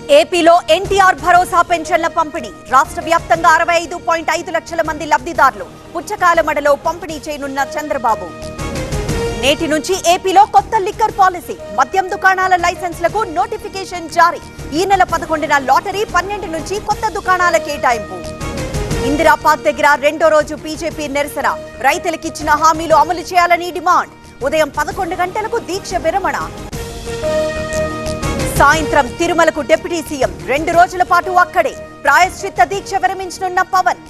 ఏపీలో ఎన్టీఆర్ భరోసా పెన్షన్ల పంపిణీ రాష్ట్ర వ్యాప్తంగా అరవై ఐదు పాయింట్ ఐదు లక్షల మంది లబ్ధిదారులు పుచ్చకాల మడలో పంపిణీ చేయనున్న చంద్రబాబు నేటి నుంచి ఏపీలో కొత్త లిక్కర్ పాలసీ మద్యం దుకాణాల లైసెన్స్లకు నోటిఫికేషన్ జారీ ఈ నెల పదకొండున లాటరీ పన్నెండు నుంచి కొత్త దుకాణాల కేటాయింపు ఇందిరా పార్క్ దగ్గర రెండో రోజు బీజేపీ నిరసన రైతులకిచ్చిన హామీలు అమలు చేయాలని డిమాండ్ ఉదయం పదకొండు గంటలకు దీక్ష విరమణ సాయంత్రం తిరుమలకు డిప్యూటీ సీఎం రెండు రోజుల పాటు అక్కడే ప్రాయశ్చిత్త దీక్ష విరమించనున్న పవన్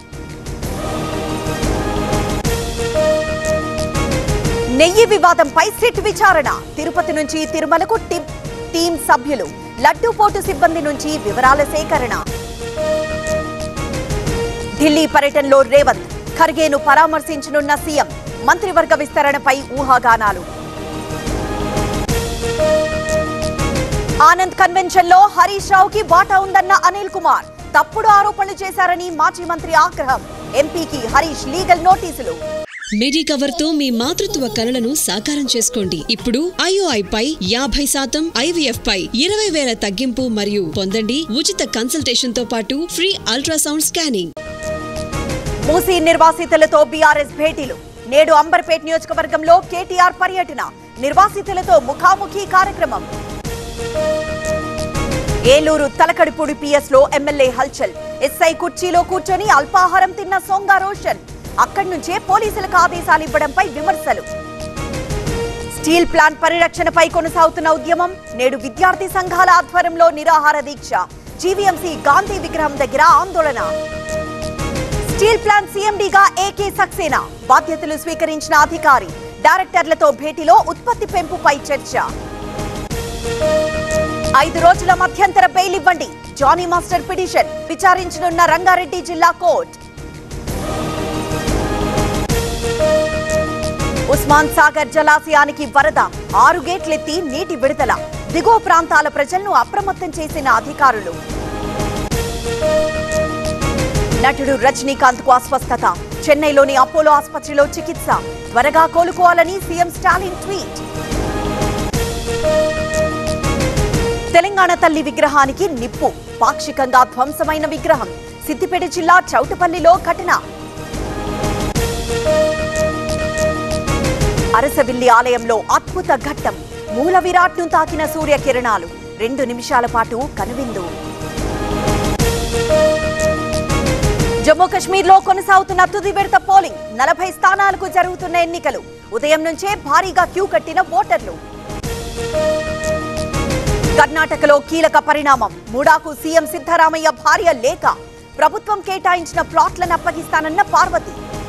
నెయ్యి వివాదంపై సిట్ విచారణ తిరుపతి నుంచి తిరుమలకు టి- టీం సభ్యులు లడ్డూపోటు సిబ్బంది నుంచి వివరాల సేకరణ ఢిల్లీ పర్యటనలో రేవంత్ ఖర్గేను పరామర్శించనున్న సీఎం మంత్రివర్గ విస్తరణపై ఊహాగానాలు ఆనంద్ కన్వెన్షన్ లో హరీష్ రావుకి వాటా ఉందన్న అనిల్ కుమార్ తప్పుడు ఆరోపణలు చేశారని మాజీ మంత్రి ఆగ్రహం ఎంపీకి హరీష్ లీగల్ నోటీసులు మిడి కవర్ తో మీ మాతృత్వ కలలను సాకారం చేసుకోండి ఇప్పుడు ఐఓఐ పై యాభై శాతం ఐవీఎఫ్ పై ఇరవై వేల తగ్గింపు మరియు పొందండి ఉచిత కన్సల్టేషన్ తో పాటు ఫ్రీ అల్ట్రాసౌండ్ స్కానింగ్ మూసీ నిర్వాసితులతో బీఆర్ఎస్ భేటీలు నేడు అంబర్పేట్ నియోజకవర్గంలో కేటీఆర్ పర్యటన నిర్వాసితులతో ముఖాముఖి కార్యక్రమం ఏలూరు తలకడిపూడి పిఎస్ లో ఎమ్మెల్యే హల్చల్ ఎస్ఐ కుర్చీలో కూర్చొని అల్పాహారం తిన్న సొంగ రోషన్ అక్కడి నుంచే పోలీసులకు ఆదేశాలు ఇవ్వడంపై విమర్శలు స్టీల్ ప్లాంట్ పరిరక్షణపై కొనసాగుతున్న ఉద్యమం నేడు విద్యార్థి సంఘాల ఆధ్వర్యంలో నిరాహార దీక్ష జీవీఎంసీ గాంధీ విగ్రహం దగ్గర ఆందోళన స్టీల్ ప్లాంట్ సీఎండీగా ఏకే సక్సేనా బాధ్యతలు స్వీకరించిన అధికారి డైరెక్టర్లతో భేటీలో ఉత్పత్తి పెంపుపై చర్చ ఐదు రోజుల మధ్యంతర బెయిల్ ఇవ్వండి జానీ మాస్టర్ పిటిషన్ విచారించనున్న రంగారెడ్డి జిల్లా కోర్టు ఉస్మాన్ సాగర్ జలాశయానికి వరద ఆరు గేట్లెత్తి నీటి విడుదల దిగువ ప్రాంతాల ప్రజలను అప్రమత్తం చేసిన అధికారులు నటుడు రజనీకాంత్ కు అస్వస్థత చెన్నైలోని అపోలో ఆసుపత్రిలో చికిత్స త్వరగా కోలుకోవాలని సీఎం స్టాలిన్ ట్వీట్ తెలంగాణ తల్లి విగ్రహానికి నిప్పు పాక్షికంగా ధ్వంసమైన విగ్రహం సిద్దిపేట జిల్లా చౌటపల్లిలో ఘటన అరసవిల్లి ఆలయంలో అద్భుత ఘట్టం మూల విరాట్ను తాకిన సూర్యకిరణాలు రెండు నిమిషాల పాటు కనువిందు జమ్మూ కశ్మీర్లో కొనసాగుతున్న తుది విడత పోలింగ్ నలభై స్థానాలకు జరుగుతున్న ఎన్నికలు ఉదయం నుంచే భారీగా క్యూ కట్టిన ఓటర్లు కర్ణాటకలో కీలక పరిణామం మూడాకు సీఎం సిద్ధరామయ్య భార్య లేఖ ప్రభుత్వం కేటాయించిన ప్లాట్లను అప్పగిస్తానన్న పార్వతి